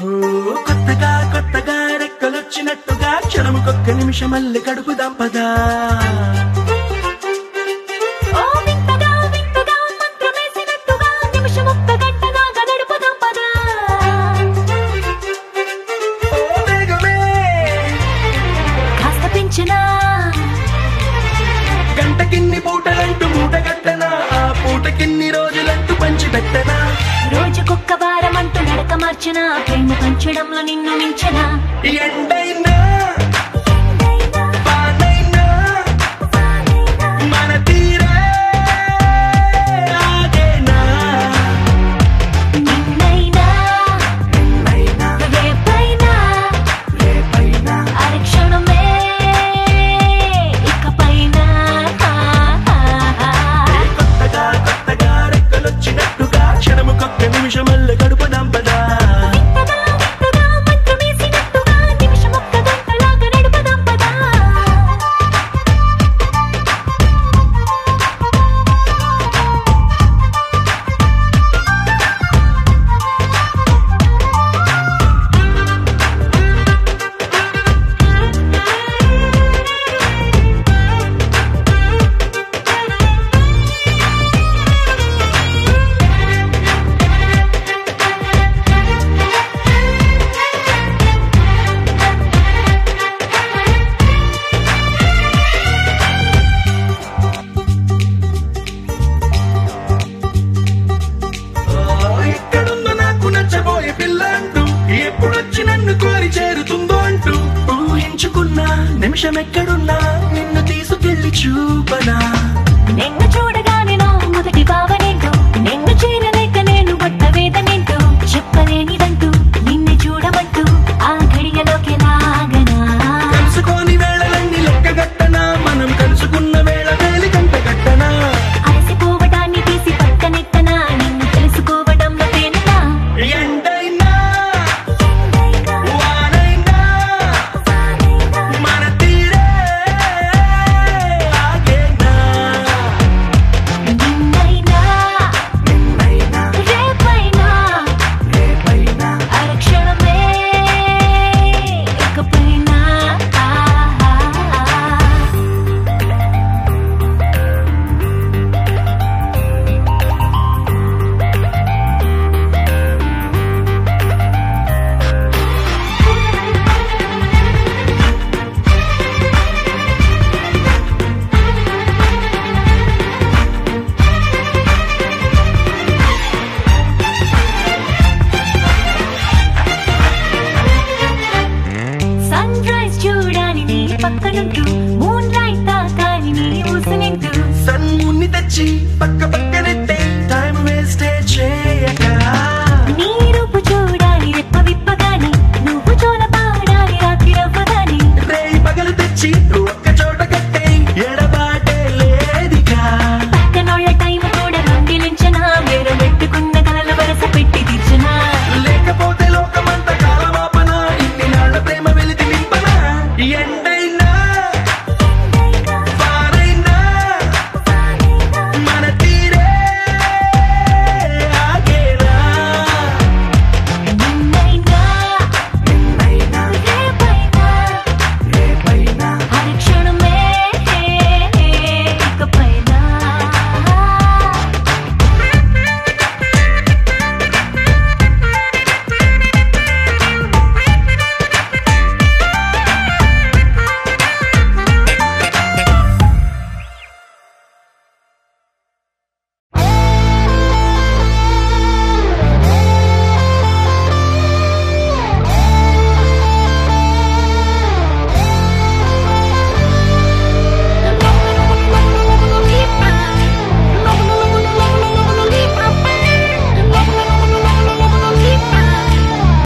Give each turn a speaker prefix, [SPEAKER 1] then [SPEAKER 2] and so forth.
[SPEAKER 1] ఓ, కొత్తగా కొత్తగా రెక్కలొచ్చినట్టుగా క్షణముకొక్క నిమిషమల్లి కడుపు దంపదా
[SPEAKER 2] ఓ వింతగా వింతగా మంత్రమేసినట్టుగా నిమిషమొక్క గంటగా గడుపుదాం పదా
[SPEAKER 1] ఓ వేగమే
[SPEAKER 2] కాస్త పెంచనా
[SPEAKER 1] గంటకిన్ని పూటలంటూ మూట కట్టనా ఆ పూటకిన్ని రోజులంటూ పంచి పెట్టనా
[SPEAKER 2] రోజుకొక్క వారం అంటూ నడక మార్చనా ప్రేమ పంచడంలో నిన్ను మించనా
[SPEAKER 1] ఎండైనా వానైనా మన తీరే ఆగేనా
[SPEAKER 2] నిన్నైనా
[SPEAKER 1] నిన్నైనా
[SPEAKER 2] రేపైనా
[SPEAKER 1] రేపైనా
[SPEAKER 2] అరక్షణమే ఇకపైన
[SPEAKER 1] కొత్తగా కొత్తగా రెక్కలొచ్చినట్టుగా క్షణముకొక్క నిమిషమల్లి కడుపు దంపదా
[SPEAKER 2] వింతగా వింతగా మంత్రమేసినట్టుగా నిమిషమొక్క గంటలాగా నడుపుదాం పదా
[SPEAKER 1] ఓ, ఎక్కడుందో నాకు నచ్చబోయే పిల్ల అంటూ ఎప్పుడొచ్చి నన్ను కోరి చేరుతుందో అంటూ ఊహించుకున్నా నిమిషం ఎక్కడున్నా నిన్ను తీసుకెళ్లి చూపనా
[SPEAKER 2] నిన్ను చూడగానే నా మొదటి భావనేంటో నిన్ను చేరలేక నేను పడ్డ వేదనేంటో చెప్పలేనిదంటూ నిన్ను చూడమంటూ ఆ ఘడియలోకి లాగనా
[SPEAKER 1] కలుసుకొని వేళలన్నీ లెక్క గట్టనా మనం కలుసుకున్న వేళ వేలి గంట గట్టనా
[SPEAKER 2] అలసిపోవటాన్ని తీసి పక్కనెట్టనా నిన్ను తెలుసుకోవడంలో తేలినా
[SPEAKER 1] ఎండైనా వానైనా మన తీరే ఆగేనా
[SPEAKER 2] నిన్నైనా
[SPEAKER 1] నిన్నైనా
[SPEAKER 2] రేపైనా
[SPEAKER 1] రేపైనా
[SPEAKER 2] అరక్షణమే ఇకపైనా సన్ రైజ్ చూడాలి నీ పక్కనుంటూ మూన్ లైట్ తాకాలి నీ ఊసనింటూ
[SPEAKER 1] సన్ముని తెచ్చి పక్క పక్కనే